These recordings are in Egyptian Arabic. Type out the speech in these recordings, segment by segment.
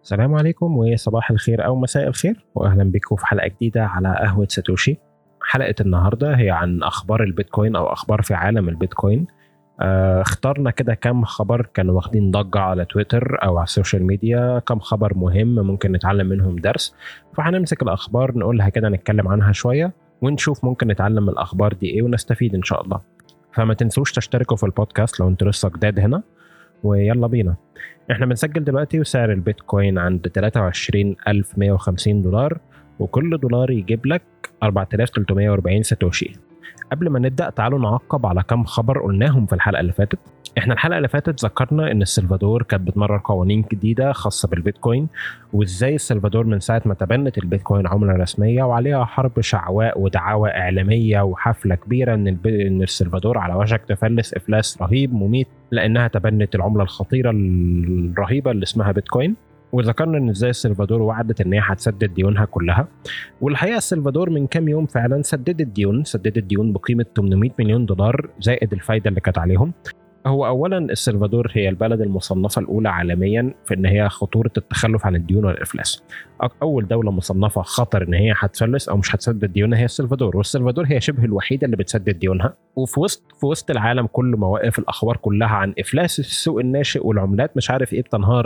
السلام عليكم وصباح الخير او مساء الخير واهلا بكم في حلقه جديده على قهوه ساتوشي حلقه النهارده هي عن اخبار البيتكوين او اخبار في عالم البيتكوين آه، اخترنا كده كم خبر كانوا واخدين ضجه على تويتر او على السوشيال ميديا كم خبر مهم ممكن نتعلم منهم درس فهنمسك الاخبار نقولها كده نتكلم عنها شويه ونشوف ممكن نتعلم من الاخبار دي ايه ونستفيد ان شاء الله فما تنسوش تشتركوا في البودكاست لو انتوا لسه جداد هنا ويلا بينا احنا بنسجل دلوقتي وسعر البيتكوين عند 23150 دولار وكل دولار يجيب لك 4340 ساتوشي قبل ما نبدا تعالوا نعقب على كم خبر قلناهم في الحلقه اللي فاتت احنا الحلقه اللي فاتت ذكرنا ان السلفادور كانت بتمرر قوانين جديده خاصه بالبيتكوين وازاي السلفادور من ساعه ما تبنت البيتكوين عمله رسميه وعليها حرب شعواء ودعاوى اعلاميه وحفله كبيره ان الب... ان السلفادور على وشك تفلس افلاس رهيب مميت لانها تبنت العمله الخطيره الرهيبه اللي اسمها بيتكوين وذكرنا ان ازاي السلفادور وعدت ان هي هتسدد ديونها كلها والحقيقه السلفادور من كام يوم فعلا سددت ديون سددت ديون بقيمه 800 مليون دولار زائد الفايده اللي كانت عليهم هو اولا السلفادور هي البلد المصنفه الاولى عالميا في ان هي خطوره التخلف عن الديون والافلاس اول دوله مصنفه خطر ان هي هتفلس او مش هتسدد ديونها هي السلفادور والسلفادور هي شبه الوحيده اللي بتسدد ديونها وفي وسط في وسط العالم كله مواقف الاخبار كلها عن افلاس السوق الناشئ والعملات مش عارف ايه بتنهار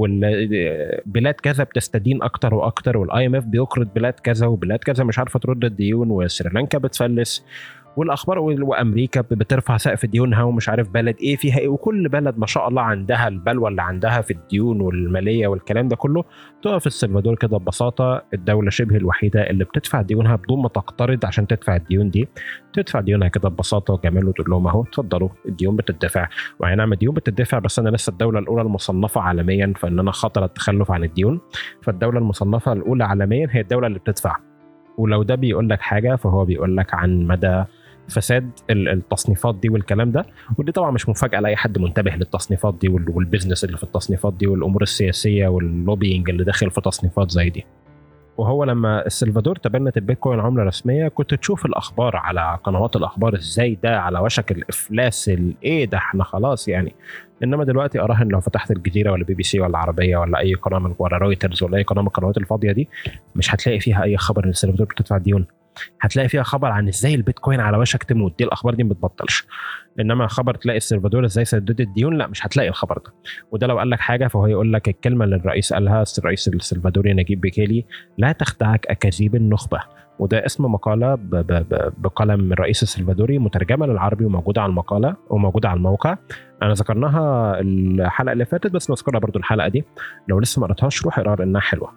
والبلاد كذا بتستدين اكتر واكتر والاي ام اف بيقرض بلاد كذا وبلاد كذا مش عارفه ترد الديون وسريلانكا بتفلس والاخبار وامريكا بترفع سقف ديونها ومش عارف بلد ايه فيها ايه وكل بلد ما شاء الله عندها البلوى اللي عندها في الديون والماليه والكلام ده كله تقف السلفادور كده ببساطه الدوله شبه الوحيده اللي بتدفع ديونها بدون ما تقترض عشان تدفع الديون دي تدفع ديونها كده ببساطه وجمال وتقول لهم اهو اتفضلوا الديون بتدفع واي نعم الديون بتدفع بس انا لسه الدوله الاولى المصنفه عالميا فان انا خطر التخلف عن الديون فالدوله المصنفه الاولى عالميا هي الدوله اللي بتدفع ولو ده بيقول لك حاجه فهو بيقول لك عن مدى فساد التصنيفات دي والكلام ده ودي طبعا مش مفاجاه لاي حد منتبه للتصنيفات دي والبيزنس اللي في التصنيفات دي والامور السياسيه واللوبينج اللي داخل في تصنيفات زي دي وهو لما السلفادور تبنت البيتكوين عمله رسميه كنت تشوف الاخبار على قنوات الاخبار ازاي ده على وشك الافلاس ايه ده احنا خلاص يعني انما دلوقتي اراهن لو فتحت الجزيره ولا بي بي سي ولا عربيه ولا اي قناه من ولا رويترز ولا اي قناه من القنوات الفاضيه دي مش هتلاقي فيها اي خبر ان السلفادور بتدفع ديون هتلاقي فيها خبر عن ازاي البيتكوين على وشك تموت دي الاخبار دي ما بتبطلش انما خبر تلاقي السلفادور ازاي سددت الديون لا مش هتلاقي الخبر ده وده لو قال لك حاجه فهو يقول لك الكلمه اللي الرئيس قالها الرئيس السلفادوري نجيب بيكيلي لا تخدعك اكاذيب النخبه وده اسم مقالة بقلم الرئيس السلفادوري مترجمة للعربي وموجودة على المقالة وموجودة على الموقع أنا ذكرناها الحلقة اللي فاتت بس نذكرها برضو الحلقة دي لو لسه ما قرأتهاش روح اقراها لأنها حلوة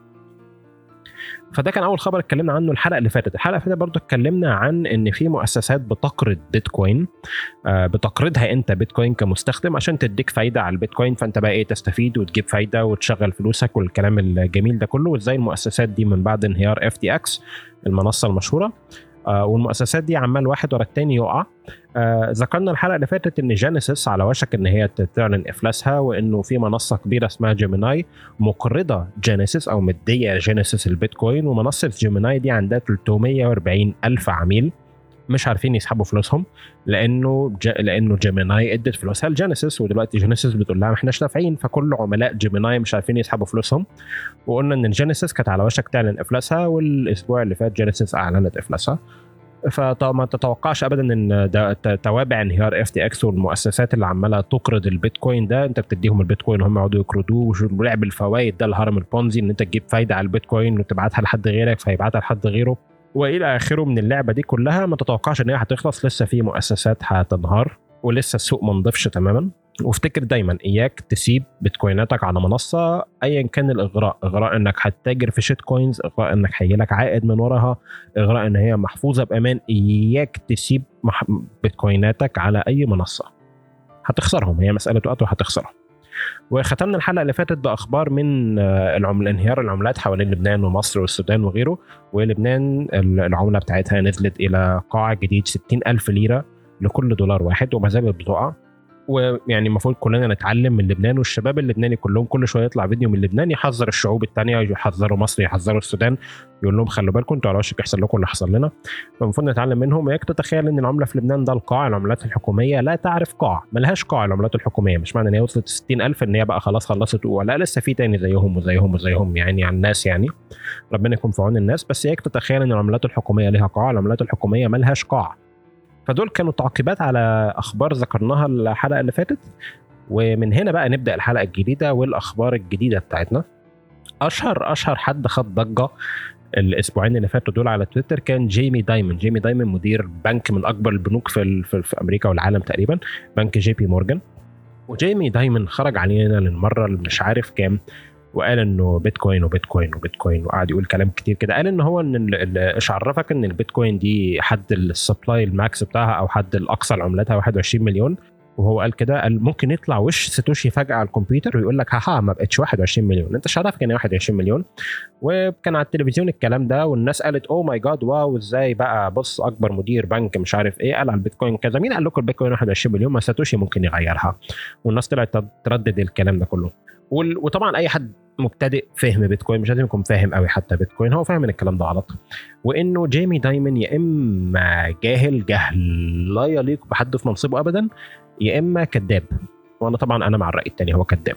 فده كان اول خبر اتكلمنا عنه الحلقه اللي فاتت الحلقه اللي فاتت برضه اتكلمنا عن ان في مؤسسات بتقرض بيتكوين آه بتقرضها انت بيتكوين كمستخدم عشان تديك فايده على البيتكوين فانت بقى ايه تستفيد وتجيب فايده وتشغل فلوسك والكلام الجميل ده كله وازاي المؤسسات دي من بعد انهيار اف تي اكس المنصه المشهوره آه والمؤسسات دي عمال واحد ورا التاني يقع آه ذكرنا الحلقه اللي فاتت ان جينيسيس على وشك ان هي تعلن افلاسها وانه في منصه كبيره اسمها جيميناي مقرضه جينيسيس او مديه جينيسيس البيتكوين ومنصه جيميناي دي عندها 340 الف عميل مش عارفين يسحبوا فلوسهم لانه ج... لانه جيميناي ادت فلوسها لجينيسيس ودلوقتي جينيسيس بتقول لها ما احناش دافعين فكل عملاء جيميناي مش عارفين يسحبوا فلوسهم وقلنا ان جينيسيس كانت على وشك تعلن افلاسها والاسبوع اللي فات جينيسيس اعلنت افلاسها فما تتوقعش ابدا ان توابع انهيار اف تي اكس والمؤسسات اللي عماله تقرض البيتكوين ده انت بتديهم البيتكوين وهم يقعدوا يقرضوه ولعب الفوائد ده الهرم البونزي ان انت تجيب فايده على البيتكوين وتبعتها لحد غيرك فيبعتها لحد غيره والى اخره من اللعبه دي كلها ما تتوقعش ان هي هتخلص لسه في مؤسسات هتنهار ولسه السوق ما نضفش تماما وافتكر دايما اياك تسيب بيتكويناتك على منصه ايا كان الاغراء اغراء انك هتتاجر في شيت كوينز اغراء انك هيجيلك عائد من وراها اغراء ان هي محفوظه بامان اياك تسيب بيتكويناتك على اي منصه هتخسرهم هي مساله وقت وهتخسرهم وختمنا الحلقه اللي فاتت باخبار من العمل انهيار العملات حوالين لبنان ومصر والسودان وغيره ولبنان العمله بتاعتها نزلت الى قاع جديد 60 ألف ليره لكل دولار واحد وما زالت بتقع ويعني المفروض كلنا نتعلم من لبنان والشباب اللبناني كلهم كل شويه يطلع فيديو من لبنان يحذر الشعوب الثانيه يحذروا مصر يحذروا السودان يقول لهم خلوا بالكم انتوا على وشك يحصل لكم اللي حصل لنا فالمفروض نتعلم منهم وياك تتخيل ان العمله في لبنان ده القاع العملات الحكوميه لا تعرف قاع ملهاش قاع العملات الحكوميه مش معنى ان هي وصلت 60000 ان هي بقى خلاص خلصت ولا لسه في تاني زيهم وزيهم وزيهم يعني على الناس يعني ربنا يكون في عون الناس بس ياك تتخيل ان العملات الحكوميه ليها قاع العملات الحكوميه ملهاش قاع فدول كانوا تعقيبات على اخبار ذكرناها الحلقه اللي فاتت ومن هنا بقى نبدا الحلقه الجديده والاخبار الجديده بتاعتنا اشهر اشهر حد خد ضجه الاسبوعين اللي فاتوا دول على تويتر كان جيمي دايمون جيمي دايمون مدير بنك من اكبر البنوك في, في, في امريكا والعالم تقريبا بنك جي بي مورجان وجيمي دايمون خرج علينا للمره اللي مش عارف كام وقال انه بيتكوين وبيتكوين وبيتكوين وقعد يقول كلام كتير كده قال ان هو ان ايش عرفك ان البيتكوين دي حد السبلاي الماكس بتاعها او حد الاقصى لعملتها 21 مليون وهو قال كده قال ممكن يطلع وش ساتوشي فجاه على الكمبيوتر ويقول لك ها ما بقتش 21 مليون انت مش عارف كان 21 مليون وكان على التلفزيون الكلام ده والناس قالت اوه ماي جاد واو ازاي بقى بص اكبر مدير بنك مش عارف ايه قال على البيتكوين كذا مين قال لكم البيتكوين 21 مليون ما ساتوشي ممكن يغيرها والناس طلعت تردد الكلام ده كله وطبعا اي حد مبتدئ فهم بيتكوين مش لازم يكون فاهم قوي حتى بيتكوين هو فاهم ان الكلام ده غلط وانه جيمي دايمون يا اما جاهل جهل لا يليق بحد في منصبه ابدا يا اما كذاب وانا طبعا انا مع الراي الثاني هو كذاب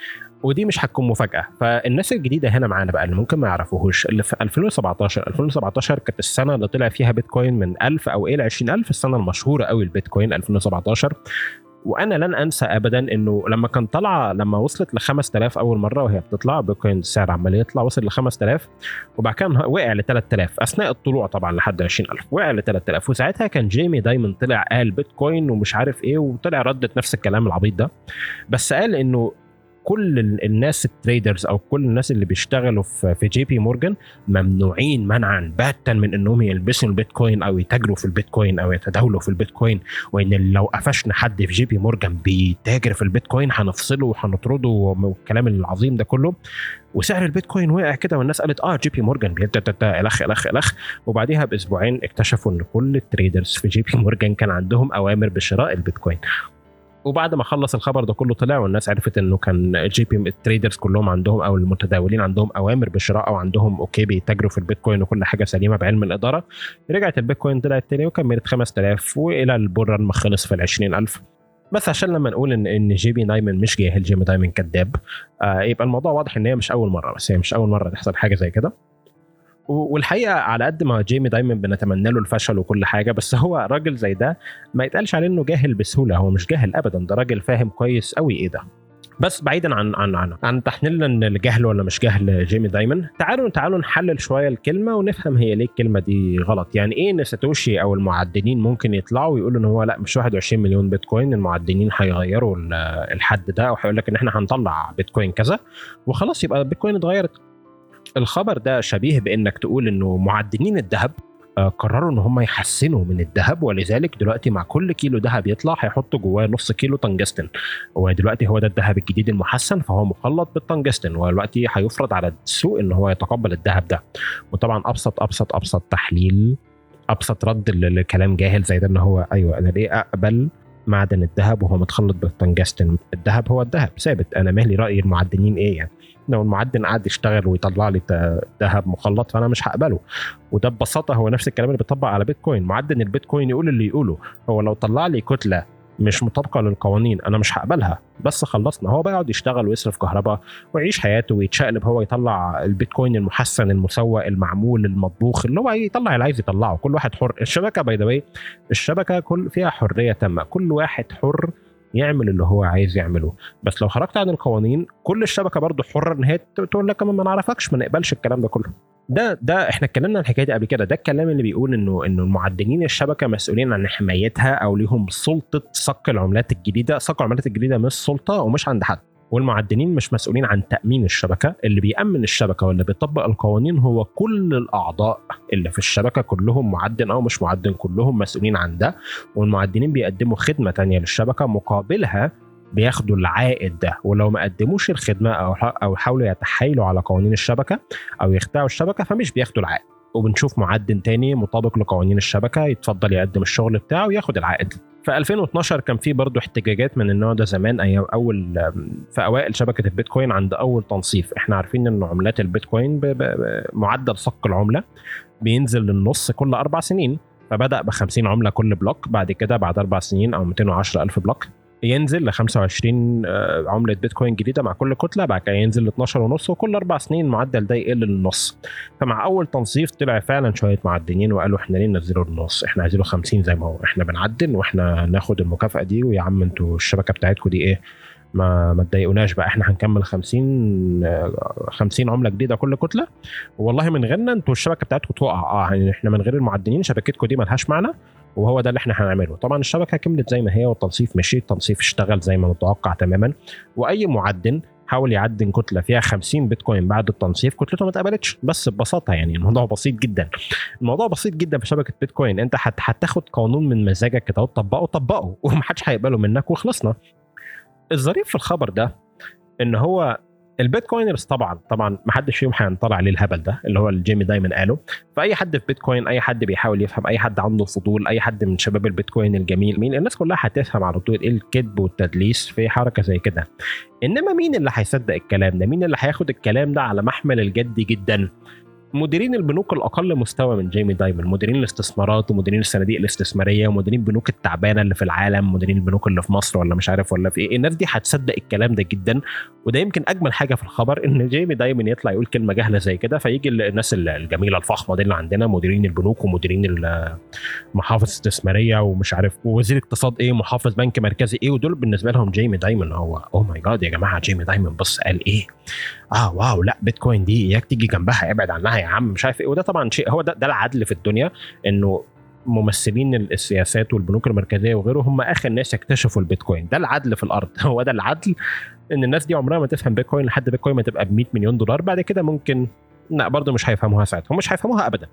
ودي مش هتكون مفاجاه فالناس الجديده هنا معانا بقى اللي ممكن ما يعرفوهوش اللي في 2017 2017 كانت السنه اللي طلع فيها بيتكوين من 1000 او الى 20000 السنه المشهوره قوي البيتكوين 2017 وانا لن انسى ابدا انه لما كان طالعه لما وصلت ل 5000 اول مره وهي بتطلع بيتكوين السعر عمال يطلع وصل ل 5000 وبعد كده وقع ل 3000 اثناء الطلوع طبعا لحد 20000 وقع ل 3000 وساعتها كان جيمي دايمون طلع قال بيتكوين ومش عارف ايه وطلع ردت نفس الكلام العبيط ده بس قال انه كل الناس التريدرز او كل الناس اللي بيشتغلوا في جي بي مورجان ممنوعين منعا باتا من انهم يلبسوا البيتكوين او يتاجروا في البيتكوين او يتداولوا في البيتكوين وان لو قفشنا حد في جي بي مورجان بيتاجر في البيتكوين هنفصله وهنطرده والكلام العظيم ده كله وسعر البيتكوين وقع كده والناس قالت اه جي بي مورجان الخ الخ الخ وبعديها باسبوعين اكتشفوا ان كل التريدرز في جي بي مورجان كان عندهم اوامر بشراء البيتكوين وبعد ما خلص الخبر ده كله طلع والناس عرفت انه كان جي بي التريدرز كلهم عندهم او المتداولين عندهم اوامر بالشراء او عندهم اوكي بيتاجروا في البيتكوين وكل حاجه سليمه بعلم الاداره رجعت البيتكوين طلعت تاني وكملت 5000 والى البر ما خلص في ال 20000 بس عشان لما نقول ان ان جي بي دايمون مش جاهل جيمي دايمون كذاب آه يبقى الموضوع واضح ان هي مش اول مره بس هي مش اول مره تحصل حاجه زي كده والحقيقه على قد ما جيمي دايما بنتمنى له الفشل وكل حاجه بس هو راجل زي ده ما يتقالش عليه انه جاهل بسهوله هو مش جاهل ابدا ده راجل فاهم كويس قوي ايه ده بس بعيدا عن عن عن عن تحليلنا الجهل ولا مش جهل جيمي دايما تعالوا تعالوا نحلل شويه الكلمه ونفهم هي ليه الكلمه دي غلط يعني ايه ان ساتوشي او المعدنين ممكن يطلعوا ويقولوا ان هو لا مش 21 مليون بيتكوين المعدنين هيغيروا الحد ده او هيقول لك ان احنا هنطلع بيتكوين كذا وخلاص يبقى بيتكوين اتغيرت الخبر ده شبيه بانك تقول انه معدنين الذهب آه، قرروا ان هم يحسنوا من الذهب ولذلك دلوقتي مع كل كيلو ذهب يطلع هيحطوا جواه نص كيلو تنجستن ودلوقتي هو ده الذهب الجديد المحسن فهو مخلط بالتنجستن ودلوقتي هيفرض على السوق ان هو يتقبل الذهب ده وطبعا ابسط ابسط ابسط تحليل ابسط رد لكلام جاهل زي ده ان هو ايوه انا ليه اقبل معدن الذهب وهو متخلط بالتنجستن الذهب هو الذهب ثابت انا مالي راي المعدنين ايه يعني لو المعدن قعد يشتغل ويطلع لي ذهب مخلط فانا مش هقبله وده ببساطه هو نفس الكلام اللي بيطبق على بيتكوين معدن البيتكوين يقول اللي يقوله هو لو طلع لي كتله مش مطابقه للقوانين انا مش هقبلها بس خلصنا هو بيقعد يشتغل ويصرف كهرباء ويعيش حياته ويتشقلب هو يطلع البيتكوين المحسن المسوق المعمول المطبوخ اللي هو يطلع اللي عايز يطلعه كل واحد حر الشبكه باي ذا الشبكه كل فيها حريه تامه كل واحد حر يعمل اللي هو عايز يعمله بس لو خرجت عن القوانين كل الشبكه برضه حره ان هي تقول لك ما نعرفكش ما نقبلش الكلام ده كله ده ده احنا اتكلمنا عن الحكايه دي قبل كده ده الكلام اللي بيقول انه انه المعدنين الشبكه مسؤولين عن حمايتها او ليهم سلطه صك العملات الجديده صك العملات الجديده مش سلطه ومش عند حد والمعدنين مش مسؤولين عن تامين الشبكه اللي بيامن الشبكه واللي بيطبق القوانين هو كل الاعضاء اللي في الشبكه كلهم معدن او مش معدن كلهم مسؤولين عن ده والمعدنين بيقدموا خدمه تانية للشبكه مقابلها بياخدوا العائد ده ولو ما قدموش الخدمه او او حاولوا يتحايلوا على قوانين الشبكه او يخدعوا الشبكه فمش بياخدوا العائد وبنشوف معدن تاني مطابق لقوانين الشبكه يتفضل يقدم الشغل بتاعه وياخد العائد في 2012 كان في برضه احتجاجات من النوع ده زمان ايام اول في اوائل شبكه البيتكوين عند اول تنصيف احنا عارفين ان عملات البيتكوين معدل صك العمله بينزل للنص كل اربع سنين فبدا ب 50 عمله كل بلوك بعد كده بعد اربع سنين او 210 الف بلوك ينزل ل 25 آه، عمله بيتكوين جديده مع كل كتله بعد كده ينزل ل 12 ونص وكل اربع سنين المعدل ده يقل للنص فمع اول تنصيف طلع فعلا شويه معدنين وقالوا احنا ليه ننزله للنص احنا عايزينه 50 زي ما هو احنا بنعدن واحنا ناخد المكافاه دي ويا عم انتوا الشبكه بتاعتكم دي ايه ما ما تضايقوناش بقى احنا هنكمل 50 50 عمله جديده كل كتله والله من غيرنا انتوا الشبكه بتاعتكم تقع اه يعني احنا من غير المعدنين شبكتكم دي ملهاش معنى وهو ده اللي احنا هنعمله طبعا الشبكه كملت زي ما هي والتنصيف مشي التنصيف اشتغل زي ما متوقع تماما واي معدن حاول يعدن كتله فيها 50 بيتكوين بعد التنصيف كتلته ما اتقبلتش بس ببساطه يعني الموضوع بسيط جدا الموضوع بسيط جدا في شبكه بيتكوين انت هتاخد قانون من مزاجك كده وتطبقه طبقه ومحدش هيقبله منك وخلصنا الظريف في الخبر ده ان هو البيتكوينرز طبعا طبعا ما حدش فيهم هينطلع عليه الهبل ده اللي هو الجيمي دايما قاله فاي حد في بيتكوين اي حد بيحاول يفهم اي حد عنده فضول اي حد من شباب البيتكوين الجميل مين الناس كلها هتفهم على طول ايه الكذب والتدليس في حركه زي كده انما مين اللي هيصدق الكلام ده مين اللي هياخد الكلام ده على محمل الجد جدا مديرين البنوك الاقل مستوى من جيمي دايمون مديرين الاستثمارات ومديرين الصناديق الاستثماريه ومديرين البنوك التعبانه اللي في العالم مديرين البنوك اللي في مصر ولا مش عارف ولا في ايه الناس دي هتصدق الكلام ده جدا وده يمكن اجمل حاجه في الخبر ان جيمي دايمون يطلع يقول كلمه جهله زي كده فيجي الناس الجميله الفخمه دي اللي عندنا مديرين البنوك ومديرين المحافظ الاستثماريه ومش عارف ووزير اقتصاد ايه محافظ بنك مركزي ايه ودول بالنسبه لهم جيمي دايمون هو اوه ماي جاد يا جماعه جيمي دايمون بص قال ايه اه واو لا بيتكوين دي اياك تيجي جنبها ابعد عنها يا عم مش عارف ايه وده طبعا شيء هو ده, ده العدل في الدنيا انه ممثلين السياسات والبنوك المركزيه وغيره هم اخر ناس اكتشفوا البيتكوين ده العدل في الارض هو ده العدل ان الناس دي عمرها ما تفهم بيتكوين لحد بيتكوين ما تبقى ب 100 مليون دولار بعد كده ممكن لا برضه مش هيفهموها ساعتها هم مش هيفهموها ابدا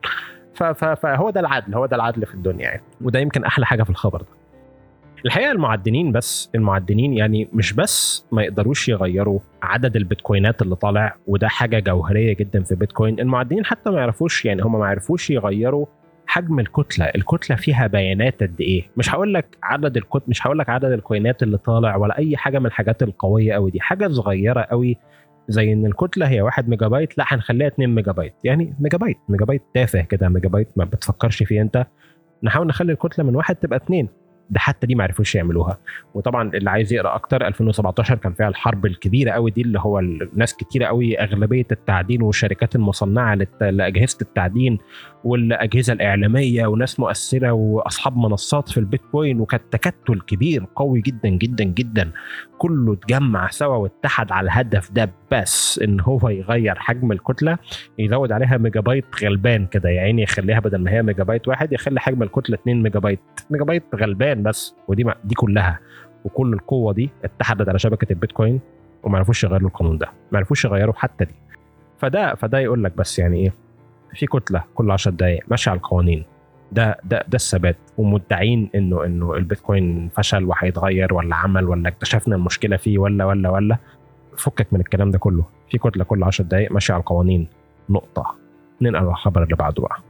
فهو ده العدل هو ده العدل في الدنيا يعني وده يمكن احلى حاجه في الخبر ده الحقيقه المعدنين بس المعدنين يعني مش بس ما يقدروش يغيروا عدد البيتكوينات اللي طالع وده حاجه جوهريه جدا في بيتكوين المعدنين حتى ما يعرفوش يعني هم ما يعرفوش يغيروا حجم الكتله الكتله فيها بيانات قد ايه مش هقول لك عدد الكت مش هقول لك عدد الكوينات اللي طالع ولا اي حاجه من الحاجات القويه قوي دي حاجه صغيره قوي زي ان الكتله هي 1 ميجا بايت لا هنخليها 2 ميجا بايت يعني ميجا بايت ميجا بايت تافه كده ميجا بايت ما بتفكرش فيه انت نحاول نخلي الكتله من واحد تبقى اثنين ده حتى دي ما عرفوش يعملوها وطبعا اللي عايز يقرا اكتر 2017 كان فيها الحرب الكبيره قوي دي اللي هو الناس كتيره قوي اغلبيه التعدين والشركات المصنعه لاجهزه التعدين والاجهزه الاعلاميه وناس مؤثره واصحاب منصات في البيتكوين وكانت تكتل كبير قوي جدا جدا جدا كله اتجمع سوا واتحد على الهدف ده بس ان هو يغير حجم الكتله يزود عليها ميجا بايت غلبان كده يا عيني يخليها بدل ما هي ميجا بايت واحد يخلي حجم الكتله 2 ميجا بايت ميجا بايت غلبان بس ودي دي كلها وكل القوه دي اتحدت على شبكه البيتكوين وما عرفوش يغيروا القانون ده ما عرفوش يغيروا حتى دي فده فده يقول لك بس يعني ايه في كتله كل 10 دقائق ماشيه على القوانين ده ده ده الثبات ومدعين انه انه البيتكوين فشل وهيتغير ولا عمل ولا اكتشفنا المشكله فيه ولا ولا ولا فكك من الكلام ده كله في كتله كل 10 دقائق ماشيه على القوانين نقطه ننقل على الخبر اللي بعده بقى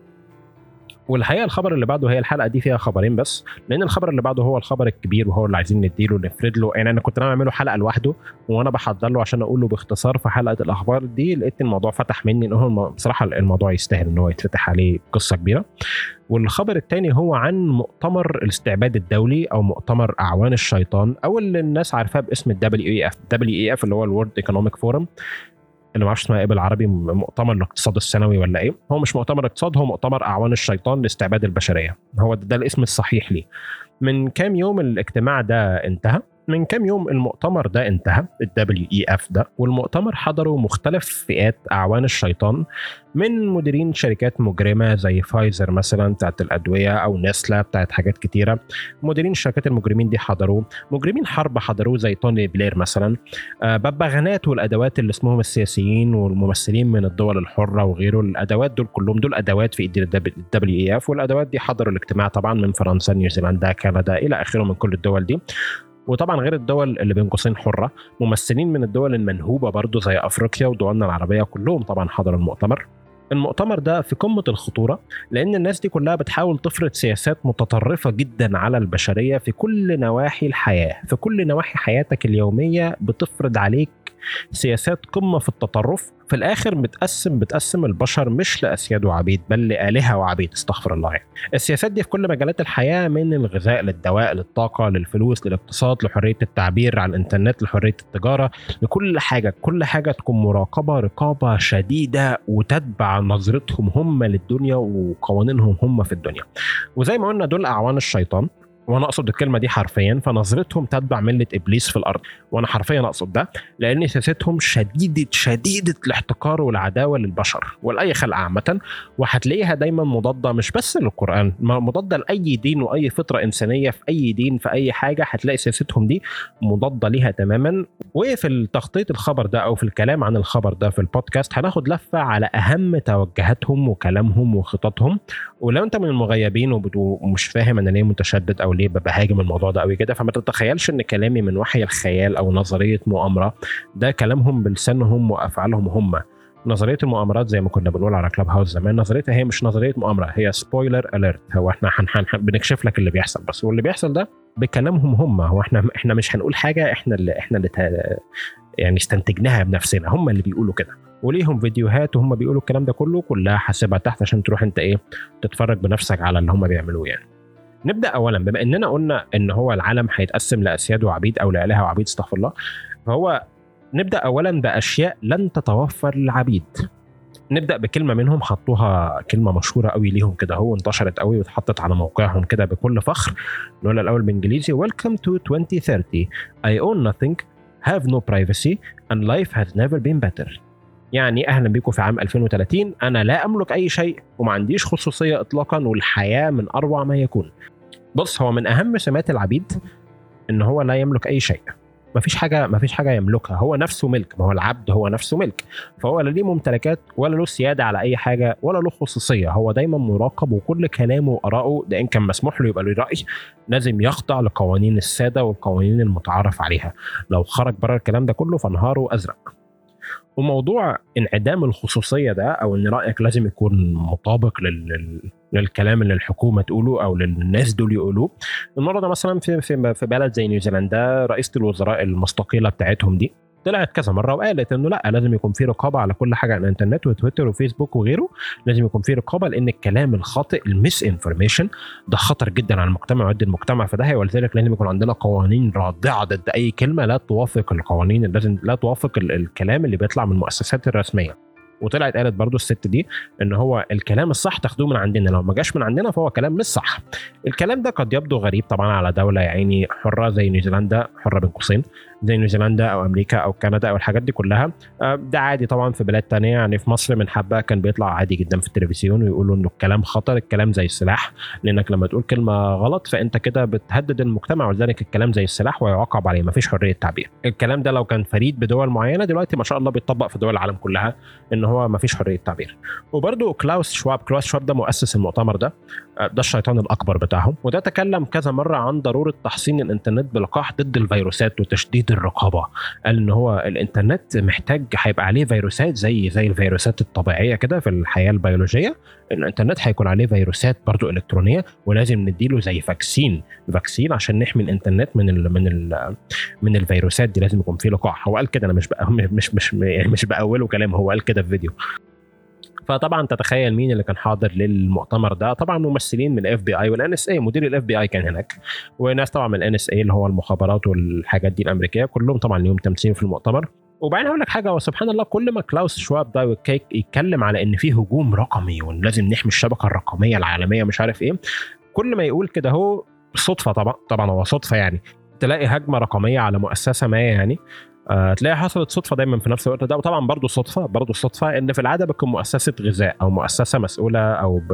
والحقيقه الخبر اللي بعده هي الحلقه دي فيها خبرين بس لان الخبر اللي بعده هو الخبر الكبير وهو اللي عايزين نديله نفرد له يعني انا كنت ناوي اعمله حلقه لوحده وانا بحضر له عشان اقول له باختصار في حلقه الاخبار دي لقيت الموضوع فتح مني ان هو بصراحه الموضوع يستاهل ان هو يتفتح عليه قصه كبيره والخبر الثاني هو عن مؤتمر الاستعباد الدولي او مؤتمر اعوان الشيطان او اللي الناس عارفاه باسم الدبليو اي اف دبليو اي اف اللي هو الورد ايكونوميك فورم اللي ما اعرفش اسمها ايه بالعربي مؤتمر الاقتصاد السنوي ولا ايه هو مش مؤتمر اقتصاد هو مؤتمر اعوان الشيطان لاستعباد البشريه هو ده, ده الاسم الصحيح ليه من كام يوم الاجتماع ده انتهى من كام يوم المؤتمر ده انتهى الدبليو اي اف ده والمؤتمر حضروا مختلف فئات اعوان الشيطان من مديرين شركات مجرمه زي فايزر مثلا بتاعت الادويه او نسلا بتاعت حاجات كتيره مديرين الشركات المجرمين دي حضروه مجرمين حرب حضروه زي توني بلير مثلا آه ببغانات والادوات اللي اسمهم السياسيين والممثلين من الدول الحره وغيره الادوات دول كلهم دول ادوات في ايدي الدبليو اي اف والادوات دي حضروا الاجتماع طبعا من فرنسا نيوزيلندا كندا الى اخره من كل الدول دي وطبعا غير الدول اللي بين قوسين حره ممثلين من الدول المنهوبه برضو زي افريقيا ودولنا العربيه كلهم طبعا حضروا المؤتمر المؤتمر ده في قمه الخطوره لان الناس دي كلها بتحاول تفرض سياسات متطرفه جدا على البشريه في كل نواحي الحياه في كل نواحي حياتك اليوميه بتفرض عليك سياسات قمه في التطرف في الاخر بتقسم بتقسم البشر مش لاسياد وعبيد بل لالهه وعبيد استغفر الله يعني. السياسات دي في كل مجالات الحياه من الغذاء للدواء للطاقه للفلوس للاقتصاد لحريه التعبير على الانترنت لحريه التجاره لكل حاجه كل حاجه تكون مراقبه رقابه شديده وتتبع نظرتهم هم للدنيا وقوانينهم هم في الدنيا وزي ما قلنا دول اعوان الشيطان وانا اقصد الكلمه دي حرفيا فنظرتهم تتبع مله ابليس في الارض وانا حرفيا اقصد ده لان سياستهم شديده شديده الاحتقار والعداوه للبشر ولاي خلق عامه وهتلاقيها دايما مضاده مش بس للقران مضاده لاي دين واي فطره انسانيه في اي دين في اي حاجه هتلاقي سياستهم دي مضاده ليها تماما وفي التخطيط الخبر ده او في الكلام عن الخبر ده في البودكاست هناخد لفه على اهم توجهاتهم وكلامهم وخططهم ولو انت من المغيبين ومش فاهم انا ليه متشدد او ليه بهاجم الموضوع ده قوي كده فما تتخيلش ان كلامي من وحي الخيال او نظريه مؤامره ده كلامهم بلسانهم وافعالهم هم نظريه المؤامرات زي ما كنا بنقول على كلاب هاوس زمان نظريتها هي مش نظريه مؤامره هي سبويلر اليرت هو احنا حن حن بنكشف لك اللي بيحصل بس واللي بيحصل ده بكلامهم هم هو احنا احنا مش هنقول حاجه احنا اللي احنا اللي يعني استنتجناها بنفسنا هم اللي بيقولوا كده وليهم فيديوهات وهم بيقولوا الكلام ده كله كلها حاسبها تحت عشان تروح انت ايه تتفرج بنفسك على اللي هم بيعملوه يعني نبدا اولا بما اننا قلنا ان هو العالم هيتقسم لاسياد وعبيد او لالهه وعبيد استغفر الله فهو نبدا اولا باشياء لن تتوفر للعبيد نبدا بكلمه منهم حطوها كلمه مشهوره قوي ليهم كده هو انتشرت قوي واتحطت على موقعهم كده بكل فخر نقولها الاول بالانجليزي Welcome to 2030 I own nothing have no privacy and life has never been better يعني اهلا بكم في عام 2030 انا لا املك اي شيء وما عنديش خصوصيه اطلاقا والحياه من اروع ما يكون بص هو من اهم سمات العبيد ان هو لا يملك اي شيء ما فيش حاجه ما فيش حاجه يملكها هو نفسه ملك ما هو العبد هو نفسه ملك فهو لا ليه ممتلكات ولا له سياده على اي حاجه ولا له خصوصيه هو دايما مراقب وكل كلامه وارائه ده ان كان مسموح له يبقى له راي لازم يخضع لقوانين الساده والقوانين المتعارف عليها لو خرج بره الكلام ده كله فنهاره ازرق وموضوع انعدام الخصوصيه ده او ان رايك لازم يكون مطابق لل... للكلام اللي الحكومه تقوله او للناس دول يقولوه النهارده مثلا في في بلد زي نيوزيلندا رئيسه الوزراء المستقيله بتاعتهم دي طلعت كذا مره وقالت انه لا لازم يكون في رقابه على كل حاجه على الانترنت وتويتر وفيسبوك وغيره لازم يكون في رقابه لان الكلام الخاطئ الميس انفورميشن ده خطر جدا على المجتمع ويؤدي المجتمع في داهيه ولذلك لازم يكون عندنا قوانين رادعه ضد اي كلمه لا توافق القوانين لازم لا توافق الكلام اللي بيطلع من المؤسسات الرسميه وطلعت قالت برضو الست دي ان هو الكلام الصح تاخدوه من عندنا لو ما جاش من عندنا فهو كلام مش صح الكلام ده قد يبدو غريب طبعا على دوله يعني حره زي نيوزيلندا حره بين قوسين زي نيوزيلندا او امريكا او كندا او الحاجات دي كلها آه، ده عادي طبعا في بلاد تانية يعني في مصر من حبه كان بيطلع عادي جدا في التلفزيون ويقولوا انه الكلام خطر الكلام زي السلاح لانك لما تقول كلمه غلط فانت كده بتهدد المجتمع ولذلك الكلام زي السلاح ويعاقب عليه مفيش حريه تعبير الكلام ده لو كان فريد بدول معينه دلوقتي ما شاء الله بيطبق في دول العالم كلها ان هو مفيش حريه تعبير وبرده كلاوس شواب كلاوس شواب ده مؤسس المؤتمر ده آه، ده الشيطان الاكبر بتاعهم وده تكلم كذا مره عن ضروره تحصين الانترنت بلقاح ضد الفيروسات وتشديد الرقابه قال ان هو الانترنت محتاج هيبقى عليه فيروسات زي زي الفيروسات الطبيعيه كده في الحياه البيولوجيه الانترنت هيكون عليه فيروسات برضو الكترونيه ولازم نديله زي فاكسين فاكسين عشان نحمي الانترنت من ال من ال من الفيروسات دي لازم يكون في لقاح هو قال كده انا مش بقى مش مش يعني مش باوله كلام هو قال كده في فيديو فطبعا تتخيل مين اللي كان حاضر للمؤتمر ده طبعا ممثلين من الاف بي اي والان اس اي مدير الاف بي اي كان هناك وناس طبعا من الان اس اي اللي هو المخابرات والحاجات دي الامريكيه كلهم طبعا ليهم تمثيل في المؤتمر وبعدين هقول لك حاجه وسبحان الله كل ما كلاوس شواب ده يتكلم على ان في هجوم رقمي ولازم نحمي الشبكه الرقميه العالميه مش عارف ايه كل ما يقول كده هو صدفه طبعا طبعا هو صدفه يعني تلاقي هجمه رقميه على مؤسسه ما يعني آه، تلاقيها حصلت صدفه دايما في نفس الوقت ده وطبعا برضه صدفه برضه صدفه ان في العاده بتكون مؤسسه غذاء او مؤسسه مسؤوله او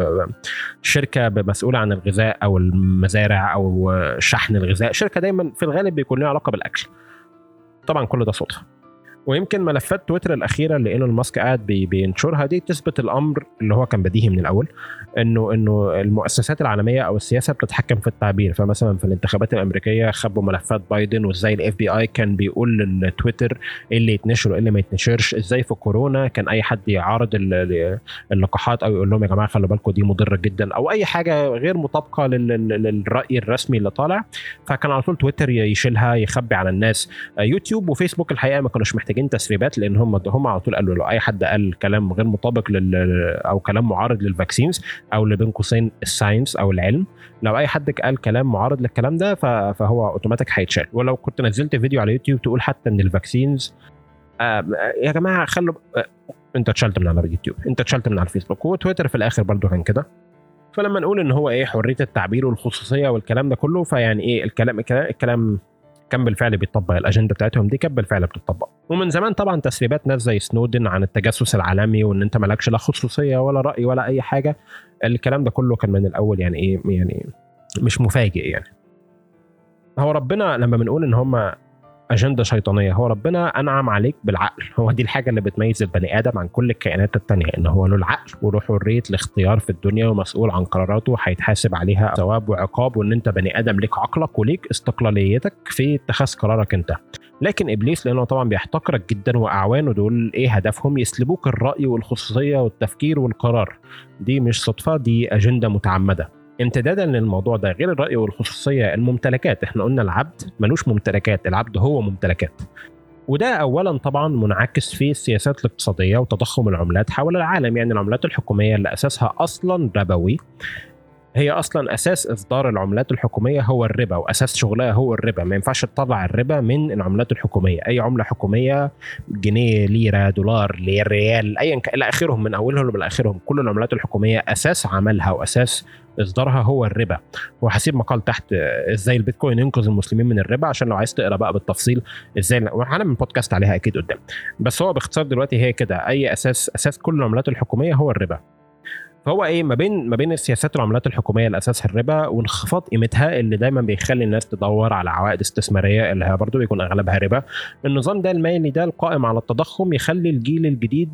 شركه مسؤوله عن الغذاء او المزارع او شحن الغذاء شركه دايما في الغالب بيكون لها علاقه بالاكل طبعا كل ده صدفه ويمكن ملفات تويتر الاخيره اللي ايلون ماسك قاعد بي بينشرها دي تثبت الامر اللي هو كان بديهي من الاول انه انه المؤسسات العالميه او السياسه بتتحكم في التعبير فمثلا في الانتخابات الامريكيه خبوا ملفات بايدن وازاي الاف بي اي كان بيقول للتويتر ايه اللي يتنشر وايه اللي ما يتنشرش ازاي في كورونا كان اي حد يعارض اللقاحات او يقول لهم يا جماعه خلوا بالكم دي مضره جدا او اي حاجه غير مطابقه للراي الرسمي اللي طالع فكان على طول تويتر يشيلها يخبي على الناس يوتيوب وفيسبوك الحقيقه ما كانوش محتاجين تسريبات لان هم هم على طول قالوا لو اي حد قال كلام غير مطابق لل او كلام معارض للفاكسينز او اللي بين قوسين الساينس او العلم لو اي حد قال كلام معارض للكلام ده فهو اوتوماتيك هيتشال ولو كنت نزلت فيديو على يوتيوب تقول حتى ان الفاكسينز آه يا جماعه خلوا آه انت اتشلت من على اليوتيوب انت اتشلت من على الفيسبوك وتويتر في الاخر برضه كان كده فلما نقول ان هو ايه حريه التعبير والخصوصيه والكلام ده كله فيعني ايه الكلام الكلام كان بالفعل بيطبق الاجنده بتاعتهم دي كانت بالفعل بتطبق ومن زمان طبعا تسريبات ناس زي سنودن عن التجسس العالمي وان انت مالكش لا خصوصيه ولا راي ولا اي حاجه الكلام ده كله كان من الاول يعني ايه يعني مش مفاجئ يعني هو ربنا لما بنقول ان هم اجنده شيطانيه هو ربنا انعم عليك بالعقل هو دي الحاجه اللي بتميز البني ادم عن كل الكائنات التانية ان هو له العقل وله حريه الاختيار في الدنيا ومسؤول عن قراراته هيتحاسب عليها ثواب وعقاب وان انت بني ادم ليك عقلك وليك استقلاليتك في اتخاذ قرارك انت لكن ابليس لانه طبعا بيحتقرك جدا واعوانه دول ايه هدفهم يسلبوك الراي والخصوصيه والتفكير والقرار دي مش صدفه دي اجنده متعمده امتدادا للموضوع ده غير الراي والخصوصيه الممتلكات احنا قلنا العبد ملوش ممتلكات العبد هو ممتلكات وده اولا طبعا منعكس في السياسات الاقتصاديه وتضخم العملات حول العالم يعني العملات الحكوميه اللي اساسها اصلا ربوي هي اصلا اساس اصدار العملات الحكوميه هو الربا واساس شغلها هو الربا ما ينفعش تطلع الربا من العملات الحكوميه اي عمله حكوميه جنيه ليره دولار لير ريال ايا كان الى اخرهم من اولهم لاخرهم كل العملات الحكوميه اساس عملها واساس اصدارها هو الربا وهسيب مقال تحت ازاي البيتكوين ينقذ المسلمين من الربا عشان لو عايز تقرا بقى بالتفصيل ازاي وهنعمل بودكاست عليها اكيد قدام بس هو باختصار دلوقتي هي كده اي اساس اساس كل العملات الحكوميه هو الربا فهو ايه ما بين ما بين السياسات العملات الحكوميه اللي اساسها الربا وانخفاض قيمتها اللي دايما بيخلي الناس تدور على عوائد استثماريه اللي هي برضه بيكون اغلبها ربا النظام ده المالي ده القائم على التضخم يخلي الجيل الجديد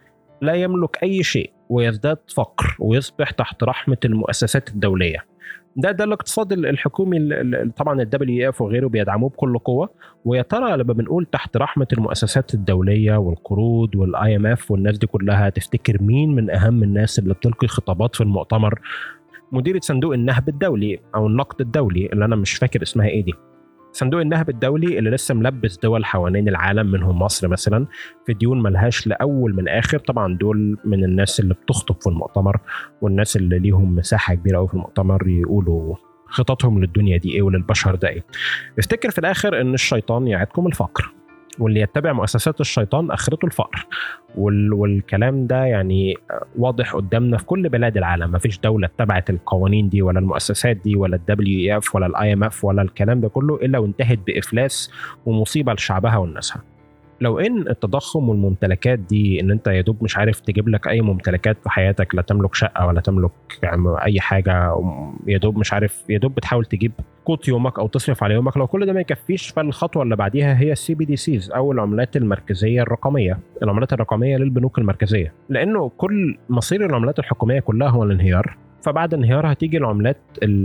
لا يملك اي شيء ويزداد فقر ويصبح تحت رحمه المؤسسات الدوليه ده ده الاقتصاد الحكومي طبعا الدبليو اف وغيره بيدعموه بكل قوه ويا ترى لما بنقول تحت رحمه المؤسسات الدوليه والقروض والاي ام اف والناس دي كلها تفتكر مين من اهم الناس اللي بتلقي خطابات في المؤتمر مديرة صندوق النهب الدولي او النقد الدولي اللي انا مش فاكر اسمها ايه دي صندوق النهب الدولي اللي لسه ملبس دول حوالين العالم منهم مصر مثلا في ديون ملهاش لاول من اخر طبعا دول من الناس اللي بتخطب في المؤتمر والناس اللي ليهم مساحه كبيره قوي في المؤتمر يقولوا خططهم للدنيا دي ايه وللبشر ده ايه افتكر في الاخر ان الشيطان يعدكم الفقر واللي يتبع مؤسسات الشيطان اخرته الفقر وال والكلام ده يعني واضح قدامنا في كل بلاد العالم ما فيش دوله اتبعت القوانين دي ولا المؤسسات دي ولا الدبليو اف ولا الاي ام اف ولا الكلام ده كله الا وانتهت بافلاس ومصيبه لشعبها وناسها لو ان التضخم والممتلكات دي ان انت يا دوب مش عارف تجيب لك اي ممتلكات في حياتك لا تملك شقه ولا تملك يعني اي حاجه يا دوب مش عارف يا دوب بتحاول تجيب قوت يومك او تصرف على يومك لو كل ده ما يكفيش فالخطوه اللي بعديها هي السي بي دي سيز او العملات المركزيه الرقميه العملات الرقميه للبنوك المركزيه لانه كل مصير العملات الحكوميه كلها هو الانهيار فبعد انهيار هتيجي العملات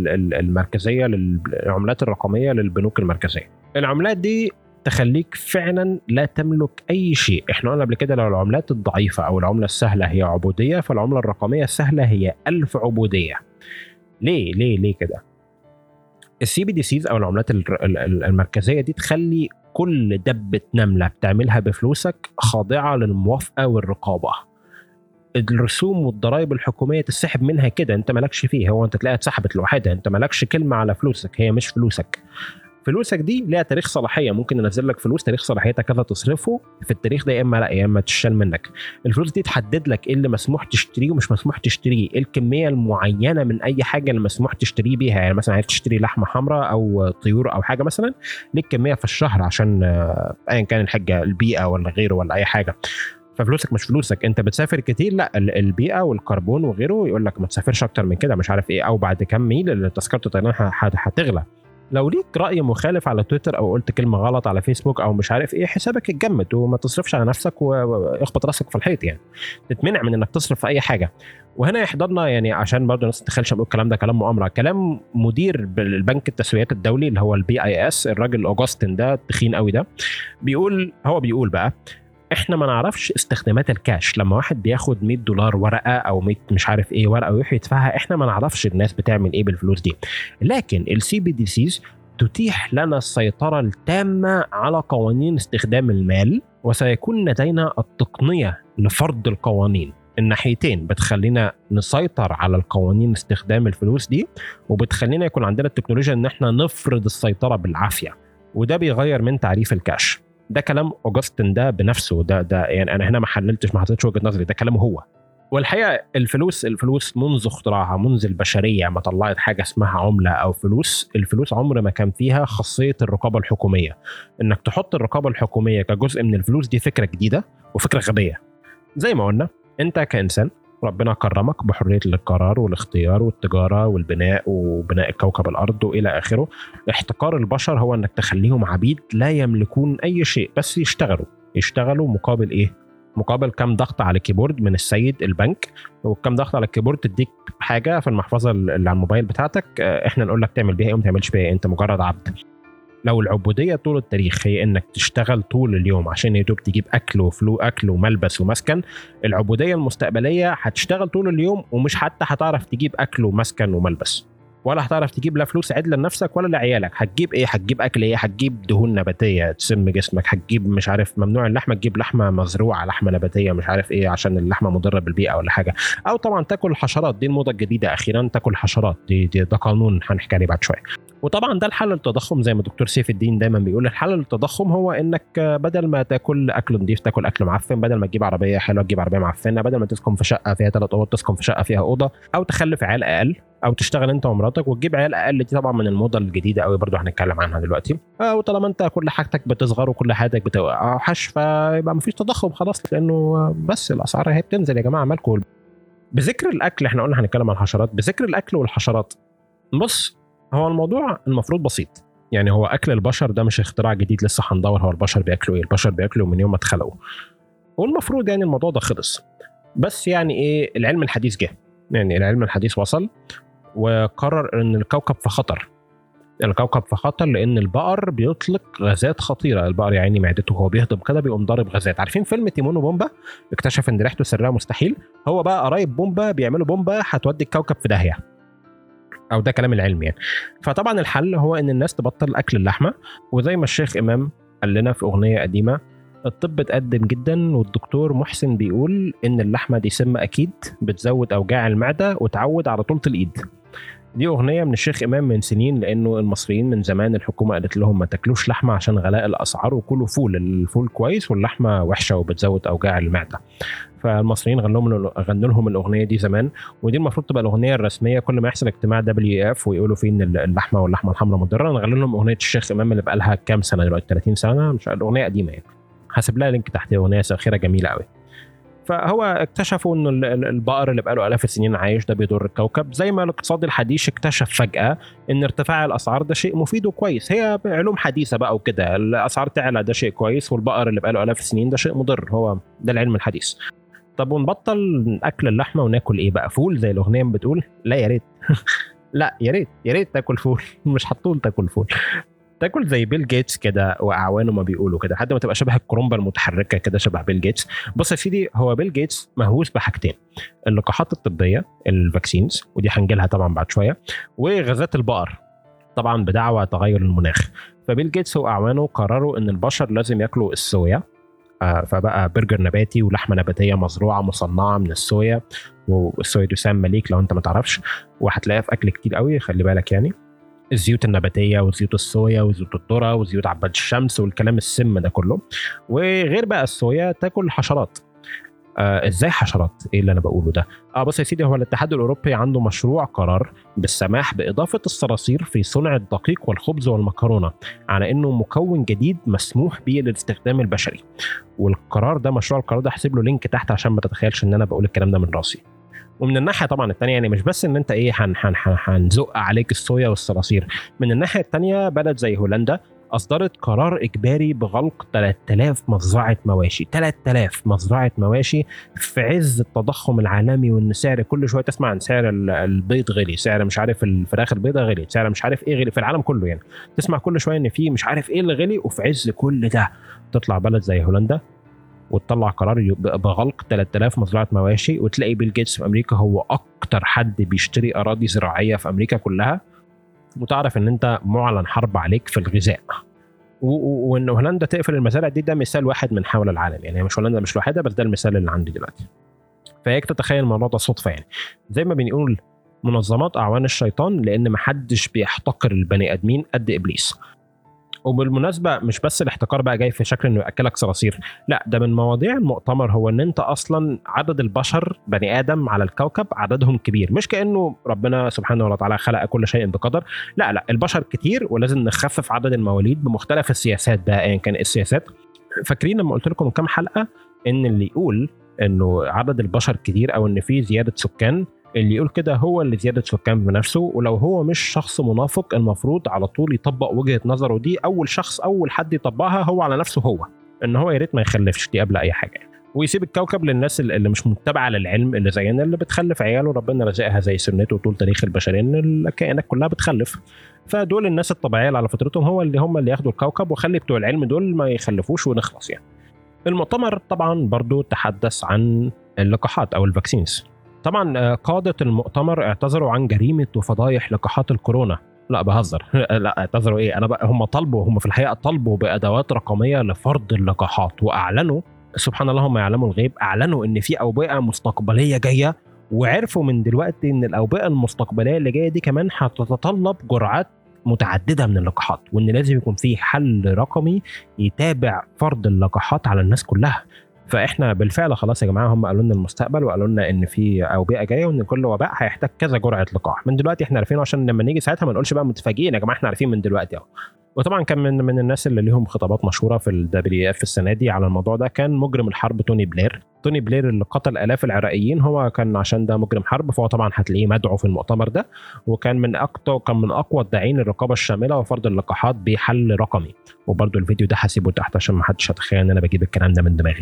المركزيه العملات الرقميه للبنوك المركزيه العملات دي تخليك فعلا لا تملك اي شيء احنا قلنا قبل كده لو العملات الضعيفه او العمله السهله هي عبوديه فالعمله الرقميه السهله هي ألف عبوديه ليه ليه ليه كده السي بي دي سيز او العملات المركزيه دي تخلي كل دبه نمله بتعملها بفلوسك خاضعه للموافقه والرقابه الرسوم والضرائب الحكوميه تسحب منها كده انت مالكش فيه هو انت تلاقيها اتسحبت لوحدها انت مالكش كلمه على فلوسك هي مش فلوسك فلوسك دي ليها تاريخ صلاحيه ممكن انزل لك فلوس تاريخ صلاحيتها كذا تصرفه في التاريخ ده يا اما لا يا اما تشال منك الفلوس دي تحدد لك ايه اللي مسموح تشتريه ومش مسموح تشتريه ايه الكميه المعينه من اي حاجه اللي مسموح تشتريه بيها يعني مثلا عايز تشتري لحمه حمراء او طيور او حاجه مثلا ليك كميه في الشهر عشان ايا كان الحاجه البيئه ولا غيره ولا اي حاجه ففلوسك مش فلوسك انت بتسافر كتير لا البيئه والكربون وغيره يقول لك ما تسافرش اكتر من كده مش عارف ايه او بعد كام ميل تذكره الطيران هتغلى لو ليك راي مخالف على تويتر او قلت كلمه غلط على فيسبوك او مش عارف ايه حسابك اتجمد وما تصرفش على نفسك واخبط راسك في الحيط يعني تتمنع من انك تصرف في اي حاجه وهنا يحضرنا يعني عشان برضه الناس ما تتخيلش اقول الكلام ده كلام مؤامره كلام مدير بالبنك التسويات الدولي اللي هو البي اي اس الراجل اوجستن ده التخين قوي ده بيقول هو بيقول بقى احنا ما نعرفش استخدامات الكاش لما واحد بياخد 100 دولار ورقه او 100 مش عارف ايه ورقه ويروح يدفعها احنا ما نعرفش الناس بتعمل ايه بالفلوس دي لكن السي بي دي سيز تتيح لنا السيطره التامه على قوانين استخدام المال وسيكون لدينا التقنيه لفرض القوانين الناحيتين بتخلينا نسيطر على القوانين استخدام الفلوس دي وبتخلينا يكون عندنا التكنولوجيا ان احنا نفرض السيطره بالعافيه وده بيغير من تعريف الكاش ده كلام اوجستن ده بنفسه ده ده يعني انا هنا ما حللتش ما حطيتش وجهه نظري ده كلامه هو والحقيقه الفلوس الفلوس منذ اختراعها منذ البشريه ما طلعت حاجه اسمها عمله او فلوس الفلوس عمر ما كان فيها خاصيه الرقابه الحكوميه انك تحط الرقابه الحكوميه كجزء من الفلوس دي فكره جديده وفكره غبيه زي ما قلنا انت كانسان ربنا كرمك بحريه القرار والاختيار والتجاره والبناء وبناء كوكب الارض والى اخره احتكار البشر هو انك تخليهم عبيد لا يملكون اي شيء بس يشتغلوا يشتغلوا مقابل ايه مقابل كم ضغط على الكيبورد من السيد البنك وكم ضغط على الكيبورد تديك حاجه في المحفظه اللي على الموبايل بتاعتك احنا نقول لك تعمل بيها ايه وما تعملش بيها ايه انت مجرد عبد لو العبوديه طول التاريخ هي انك تشتغل طول اليوم عشان يا دوب تجيب اكل وفلو اكل وملبس ومسكن العبوديه المستقبليه هتشتغل طول اليوم ومش حتى هتعرف تجيب اكل ومسكن وملبس ولا هتعرف تجيب لا فلوس عدله لنفسك ولا لعيالك هتجيب ايه هتجيب اكل ايه هتجيب دهون نباتيه تسم جسمك هتجيب مش عارف ممنوع اللحمه تجيب لحمه مزروعه لحمه نباتيه مش عارف ايه عشان اللحمه مضره بالبيئه ولا حاجه او طبعا تاكل حشرات دي الموضه الجديده اخيرا تاكل حشرات دي, دي ده قانون هنحكي عليه بعد شويه وطبعا ده الحل للتضخم زي ما دكتور سيف الدين دايما بيقول الحل للتضخم هو انك بدل ما تاكل اكل نظيف تاكل اكل معفن بدل ما تجيب عربيه حلوه تجيب عربيه معفنه بدل ما تسكن في شقه فيها ثلاث اوض تسكن في شقه فيها اوضه او تخلف عيال اقل او تشتغل انت ومراتك وتجيب عيال اقل دي طبعا من الموضه الجديده قوي برضو هنتكلم عنها دلوقتي وطالما انت كل حاجتك بتصغر وكل حاجتك بتوحش فيبقى مفيش تضخم خلاص لانه بس الاسعار هي بتنزل يا جماعه مالكم بذكر الاكل احنا قلنا هنتكلم عن الحشرات بذكر الاكل والحشرات بص هو الموضوع المفروض بسيط يعني هو اكل البشر ده مش اختراع جديد لسه هندور هو البشر بياكلوا ايه البشر بياكلوا من يوم ما اتخلقوا والمفروض يعني الموضوع ده خلص بس يعني ايه العلم الحديث جه يعني العلم الحديث وصل وقرر ان الكوكب في خطر الكوكب في خطر لان البقر بيطلق غازات خطيره البقر يا عيني معدته وهو بيهضم كده بيقوم ضارب غازات عارفين فيلم تيمون وبومبا اكتشف ان ريحته سرها مستحيل هو بقى قرايب بومبا بيعملوا بومبا هتودي الكوكب في داهيه او ده كلام العلم يعني فطبعا الحل هو ان الناس تبطل اكل اللحمه وزي ما الشيخ امام قال لنا في اغنيه قديمه الطب اتقدم جدا والدكتور محسن بيقول ان اللحمه دي سم اكيد بتزود اوجاع المعده وتعود على طولة الايد دي اغنيه من الشيخ امام من سنين لانه المصريين من زمان الحكومه قالت لهم ما تاكلوش لحمه عشان غلاء الاسعار وكلوا فول الفول كويس واللحمه وحشه وبتزود اوجاع المعده فالمصريين غنوا غنوا لهم الاغنيه دي زمان ودي المفروض تبقى الاغنيه الرسميه كل ما يحصل اجتماع دبليو اف ويقولوا فيه ان اللحمه واللحمه الحمراء مضره نغني لهم اغنيه الشيخ امام اللي بقى لها كام سنه دلوقتي 30 سنه مش الاغنيه قديمه يعني هسيب لها لينك تحت اغنيه ساخره جميله قوي فهو اكتشفوا ان البقر اللي بقاله الاف السنين عايش ده بيضر الكوكب زي ما الاقتصاد الحديث اكتشف فجاه ان ارتفاع الاسعار ده شيء مفيد وكويس هي علوم حديثه بقى وكده الاسعار تعلى ده شيء كويس والبقر اللي بقاله الاف السنين ده شيء مضر هو ده العلم الحديث طب ونبطل اكل اللحمه وناكل ايه بقى فول زي الاغنيه بتقول لا يا ريت لا يا ريت يا ريت تاكل فول مش هتطول تاكل فول تاكل زي بيل جيتس كده واعوانه ما بيقولوا كده لحد ما تبقى شبه الكرومبه المتحركه كده شبه بيل جيتس بص يا سيدي هو بيل جيتس مهووس بحاجتين اللقاحات الطبيه الفاكسينز ودي هنجي لها طبعا بعد شويه وغازات البقر طبعا بدعوى تغير المناخ فبيل جيتس واعوانه قرروا ان البشر لازم ياكلوا الصويا آه فبقى برجر نباتي ولحمه نباتيه مزروعه مصنعه من الصويا والصويا تسمى مليك لو انت ما تعرفش وهتلاقيها في اكل كتير قوي خلي بالك يعني الزيوت النباتيه وزيوت الصويا وزيوت الذره وزيوت عباد الشمس والكلام السم ده كله وغير بقى الصويا تاكل حشرات آه ازاي حشرات ايه اللي انا بقوله ده اه بص يا سيدي هو الاتحاد الاوروبي عنده مشروع قرار بالسماح باضافه الصراصير في صنع الدقيق والخبز والمكرونه على انه مكون جديد مسموح به للاستخدام البشري والقرار ده مشروع القرار ده هسيب له لينك تحت عشان ما تتخيلش ان انا بقول الكلام ده من راسي ومن الناحيه طبعا الثانيه يعني مش بس ان انت ايه هنزق عليك الصويا والصراصير من الناحيه الثانيه بلد زي هولندا اصدرت قرار اجباري بغلق 3000 مزرعه مواشي 3000 مزرعه مواشي في عز التضخم العالمي وان سعر كل شويه تسمع عن سعر البيض غلي سعر مش عارف الفراخ البيضاء غلي سعر مش عارف ايه غلي في العالم كله يعني تسمع كل شويه ان في مش عارف ايه اللي غلي وفي عز كل ده تطلع بلد زي هولندا وتطلع قرار بغلق 3000 مزرعه مواشي وتلاقي بيل جيتس في امريكا هو اكتر حد بيشتري اراضي زراعيه في امريكا كلها وتعرف ان انت معلن حرب عليك في الغذاء وان هولندا تقفل المزارع دي ده مثال واحد من حول العالم يعني مش هولندا مش الوحيده بس ده المثال اللي عندي دلوقتي فهيك تتخيل الموضوع ده صدفه يعني زي ما بنقول منظمات اعوان الشيطان لان محدش بيحتقر البني ادمين قد ابليس وبالمناسبه مش بس الاحتكار بقى جاي في شكل انه ياكلك صراصير لا ده من مواضيع المؤتمر هو ان انت اصلا عدد البشر بني ادم على الكوكب عددهم كبير مش كانه ربنا سبحانه وتعالى خلق كل شيء بقدر لا لا البشر كتير ولازم نخفف عدد المواليد بمختلف السياسات بقى ايا كان السياسات فاكرين لما قلت لكم كام حلقه ان اللي يقول انه عدد البشر كتير او ان في زياده سكان اللي يقول كده هو اللي زياده سكان بنفسه ولو هو مش شخص منافق المفروض على طول يطبق وجهه نظره دي اول شخص اول حد يطبقها هو على نفسه هو ان هو يا ريت ما يخلفش دي قبل اي حاجه ويسيب الكوكب للناس اللي مش متبعه للعلم اللي زينا اللي بتخلف عيال وربنا رزقها زي سنته طول تاريخ البشريه ان الكائنات كلها بتخلف فدول الناس الطبيعيه اللي على فطرتهم هو اللي هم اللي ياخدوا الكوكب وخلي بتوع العلم دول ما يخلفوش ونخلص يعني المؤتمر طبعا برضو تحدث عن اللقاحات او الفاكسينز طبعا آه، قادة المؤتمر اعتذروا عن جريمة وفضايح لقاحات الكورونا لا بهزر لا اعتذروا ايه انا بقى هم طلبوا هم في الحقيقه طلبوا بادوات رقميه لفرض اللقاحات واعلنوا سبحان الله هم يعلموا الغيب اعلنوا ان في اوبئه مستقبليه جايه وعرفوا من دلوقتي ان الاوبئه المستقبليه اللي جايه دي كمان هتتطلب جرعات متعدده من اللقاحات وان لازم يكون في حل رقمي يتابع فرض اللقاحات على الناس كلها فاحنا بالفعل خلاص يا جماعه هم قالوا لنا المستقبل وقالوا لنا ان في اوبئه جايه وان كل وباء هيحتاج كذا جرعه لقاح من دلوقتي احنا عارفين عشان لما نيجي ساعتها ما نقولش بقى متفاجئين يا جماعه احنا عارفين من دلوقتي اهو وطبعا كان من من الناس اللي ليهم خطابات مشهوره في الدبليو اف السنه دي على الموضوع ده كان مجرم الحرب توني بلير توني بلير اللي قتل الاف العراقيين هو كان عشان ده مجرم حرب فهو طبعا هتلاقيه مدعو في المؤتمر ده وكان من اكتر كان من اقوى الداعين الرقابه الشامله وفرض اللقاحات بحل رقمي وبرده الفيديو ده هسيبه تحت عشان ما حدش يتخيل ان انا بجيب الكلام ده من دماغي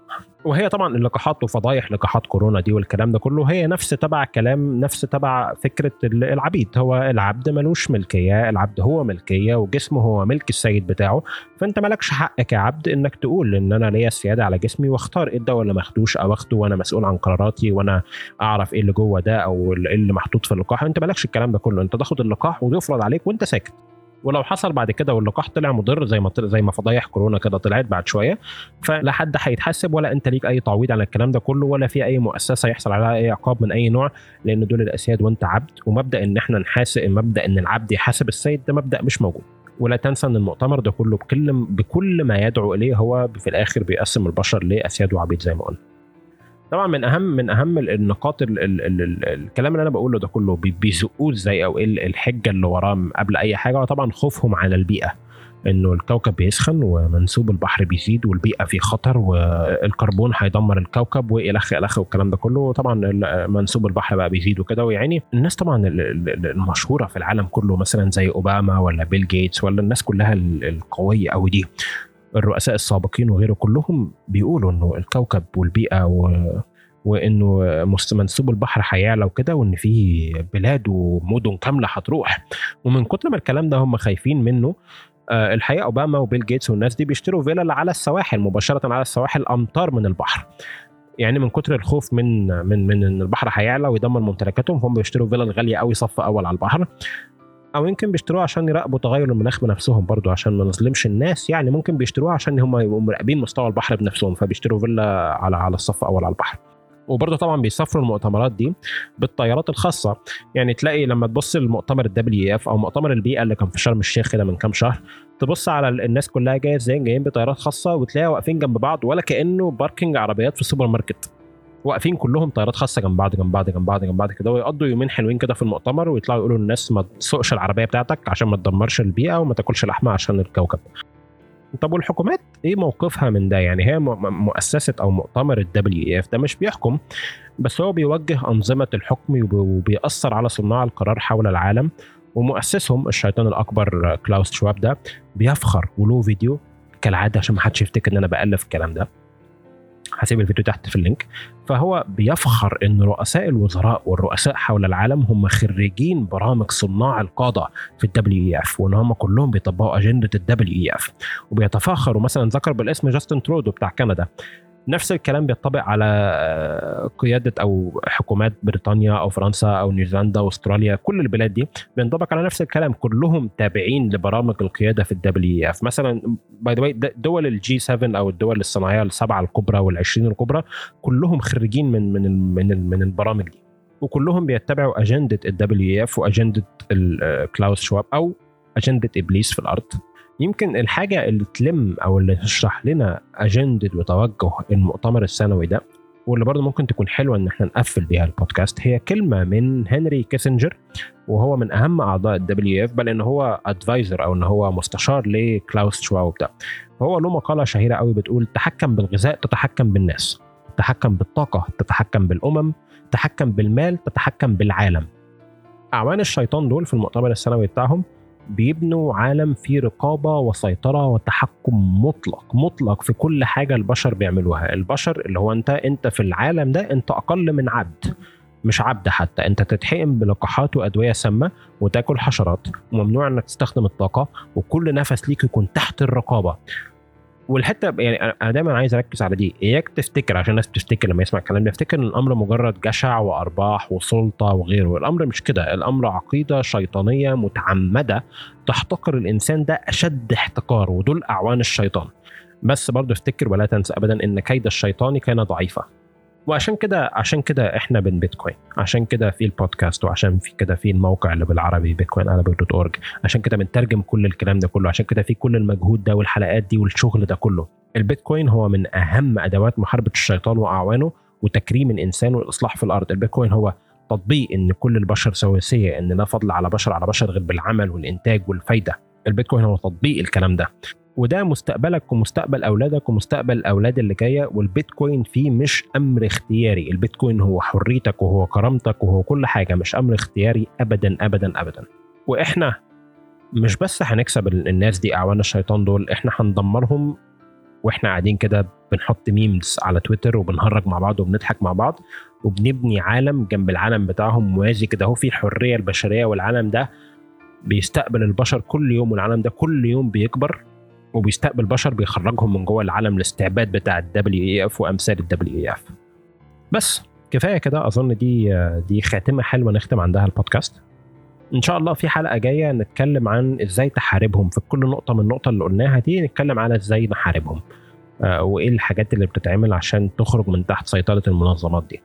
وهي طبعا اللقاحات وفضايح لقاحات كورونا دي والكلام ده كله هي نفس تبع كلام نفس تبع فكره العبيد هو العبد ملوش ملكيه العبد هو ملكيه وجسمه هو ملك السيد بتاعه فانت مالكش حق كعبد انك تقول ان انا ليا السياده على جسمي واختار ايه الدواء اللي ما اخدوش او اخده وانا مسؤول عن قراراتي وانا اعرف ايه اللي جوه ده او ايه اللي محطوط في اللقاح انت مالكش الكلام ده كله انت تاخد اللقاح ويفرض عليك وانت ساكت ولو حصل بعد كده واللقاح طلع مضر زي ما زي ما فضايح كورونا كده طلعت بعد شويه فلا حد هيتحاسب ولا انت ليك اي تعويض على الكلام ده كله ولا في اي مؤسسه يحصل عليها اي عقاب من اي نوع لان دول الاسياد وانت عبد ومبدا ان احنا نحاسب مبدا ان العبد يحاسب السيد ده مبدا مش موجود ولا تنسى ان المؤتمر ده كله بكل بكل ما يدعو اليه هو في الاخر بيقسم البشر لاسياد وعبيد زي ما قلنا طبعا من اهم من اهم النقاط ال ال ال الكلام اللي انا بقوله ده كله بيزقوه ازاي او ايه الحجه اللي وراه قبل اي حاجه وطبعا خوفهم على البيئه انه الكوكب بيسخن ومنسوب البحر بيزيد والبيئه في خطر والكربون هيدمر الكوكب والخ الخ والكلام ده كله طبعا منسوب البحر بقى بيزيد وكده ويعني الناس طبعا المشهوره في العالم كله مثلا زي اوباما ولا بيل جيتس ولا الناس كلها القويه قوي دي الرؤساء السابقين وغيره كلهم بيقولوا انه الكوكب والبيئه و وانه منسوب البحر هيعلى وكده وان في بلاد ومدن كامله هتروح ومن كتر ما الكلام ده هم خايفين منه آه، الحقيقه اوباما وبيل جيتس والناس دي بيشتروا فيلل على السواحل مباشره على السواحل امتار من البحر يعني من كتر الخوف من من من ان البحر هيعلى ويدمر ممتلكاتهم هم بيشتروا فيلل غاليه قوي صف اول على البحر او يمكن بيشتروها عشان يراقبوا تغير المناخ بنفسهم برضو عشان ما نظلمش الناس يعني ممكن بيشتروها عشان هم يبقوا مراقبين مستوى البحر بنفسهم فبيشتروا فيلا على على الصف الاول على البحر وبرضه طبعا بيسافروا المؤتمرات دي بالطيارات الخاصه يعني تلاقي لما تبص لمؤتمر الدبليو اف او مؤتمر البيئه اللي كان في شرم الشيخ كده من كام شهر تبص على الناس كلها جايه ازاي جايين بطيارات خاصه وتلاقيها واقفين جنب بعض ولا كانه باركنج عربيات في سوبر ماركت واقفين كلهم طيارات خاصه جنب بعض جنب بعض جنب بعض جنب بعض كده ويقضوا يومين حلوين كده في المؤتمر ويطلعوا يقولوا للناس ما تسوقش العربيه بتاعتك عشان ما تدمرش البيئه وما تاكلش لحمه عشان الكوكب طب والحكومات ايه موقفها من ده يعني هي مؤسسه او مؤتمر الدبليو اي اف ده مش بيحكم بس هو بيوجه انظمه الحكم وبيأثر على صناع القرار حول العالم ومؤسسهم الشيطان الاكبر كلاوس شواب ده بيفخر وله فيديو كالعاده عشان ما حدش يفتكر ان انا بالف الكلام ده هسيب الفيديو تحت في اللينك فهو بيفخر ان رؤساء الوزراء والرؤساء حول العالم هم خريجين برامج صناع القاده في الدبليو اي اف وان هم كلهم بيطبقوا اجنده الدبليو اي اف وبيتفاخروا مثلا ذكر بالاسم جاستن ترودو بتاع كندا نفس الكلام بيطبق على آه، قياده او حكومات بريطانيا او فرنسا او نيوزيلندا واستراليا كل البلاد دي بينطبق على نفس الكلام كلهم تابعين لبرامج القياده في الدبليو اف مثلا باي ذا دول الجي 7 او الدول الصناعيه السبعه الكبرى وال20 الكبرى كلهم خريجين من من من, من البرامج دي وكلهم بيتبعوا اجنده الدبليو اف واجنده كلاوس شواب او اجنده ابليس في الارض يمكن الحاجه اللي تلم او اللي تشرح لنا اجنده وتوجه المؤتمر السنوي ده واللي برضه ممكن تكون حلوه ان احنا نقفل بيها البودكاست هي كلمه من هنري كيسنجر وهو من اهم اعضاء الدبليو اف بل ان هو ادفايزر او ان هو مستشار لكلاوس شواو ده فهو له مقاله شهيره قوي بتقول تحكم بالغذاء تتحكم بالناس تحكم بالطاقه تتحكم بالامم تحكم بالمال تتحكم بالعالم اعوان الشيطان دول في المؤتمر السنوي بتاعهم بيبنوا عالم فيه رقابه وسيطره وتحكم مطلق مطلق في كل حاجه البشر بيعملوها البشر اللي هو انت انت في العالم ده انت اقل من عبد مش عبد حتى انت تتحقن بلقاحات وادويه سامه وتاكل حشرات وممنوع انك تستخدم الطاقه وكل نفس ليك يكون تحت الرقابه والحته يعني انا دايما عايز اركز على دي اياك تفتكر عشان الناس بتفتكر لما يسمع الكلام بيفتكر ان الامر مجرد جشع وارباح وسلطه وغيره الامر مش كده الامر عقيده شيطانيه متعمده تحتقر الانسان ده اشد احتقار ودول اعوان الشيطان بس برضه افتكر ولا تنسى ابدا ان كيد الشيطان كان ضعيفا وعشان كده عشان كده احنا بن بيتكوين عشان كده في البودكاست وعشان في كده في الموقع اللي بالعربي بيتكوين على دوت اورج عشان كده بنترجم كل الكلام ده كله عشان كده في كل المجهود ده والحلقات دي والشغل ده كله البيتكوين هو من اهم ادوات محاربه الشيطان واعوانه وتكريم الانسان والاصلاح في الارض البيتكوين هو تطبيق ان كل البشر سواسيه ان لا فضل على بشر على بشر غير بالعمل والانتاج والفايده البيتكوين هو تطبيق الكلام ده وده مستقبلك ومستقبل اولادك ومستقبل الاولاد اللي جايه والبيتكوين فيه مش امر اختياري البيتكوين هو حريتك وهو كرامتك وهو كل حاجه مش امر اختياري ابدا ابدا ابدا واحنا مش بس هنكسب الناس دي اعوان الشيطان دول احنا هندمرهم واحنا قاعدين كده بنحط ميمز على تويتر وبنهرج مع بعض وبنضحك مع بعض وبنبني عالم جنب العالم بتاعهم موازي كده هو فيه الحريه البشريه والعالم ده بيستقبل البشر كل يوم والعالم ده كل يوم بيكبر وبيستقبل بشر بيخرجهم من جوه العالم الاستعباد بتاع الدبليو اي اف وامثال الدبليو اي اف بس كفايه كده اظن دي دي خاتمه حلوه نختم عندها البودكاست ان شاء الله في حلقه جايه نتكلم عن ازاي تحاربهم في كل نقطه من النقطه اللي قلناها دي نتكلم على ازاي نحاربهم آه، وايه الحاجات اللي بتتعمل عشان تخرج من تحت سيطره المنظمات دي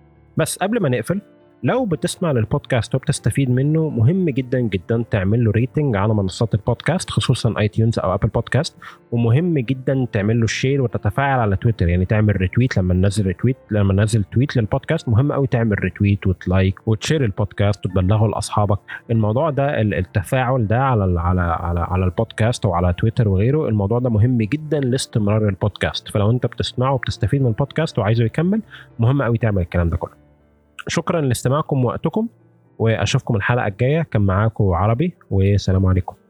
بس قبل ما نقفل لو بتسمع للبودكاست وبتستفيد منه مهم جدا جدا تعمل له ريتنج على منصات البودكاست خصوصا اي تيونز او ابل بودكاست ومهم جدا تعمل له شير وتتفاعل على تويتر يعني تعمل ريتويت لما ننزل ريتويت لما ننزل تويت للبودكاست مهم قوي تعمل ريتويت وتلايك وتشير البودكاست وتبلغه لاصحابك الموضوع ده التفاعل ده على على على على البودكاست وعلى تويتر وغيره الموضوع ده مهم جدا لاستمرار البودكاست فلو انت بتسمعه وبتستفيد من البودكاست وعايزه يكمل مهم قوي تعمل الكلام ده كله شكرا لاستماعكم ووقتكم واشوفكم الحلقه الجايه كان معاكم عربي والسلام عليكم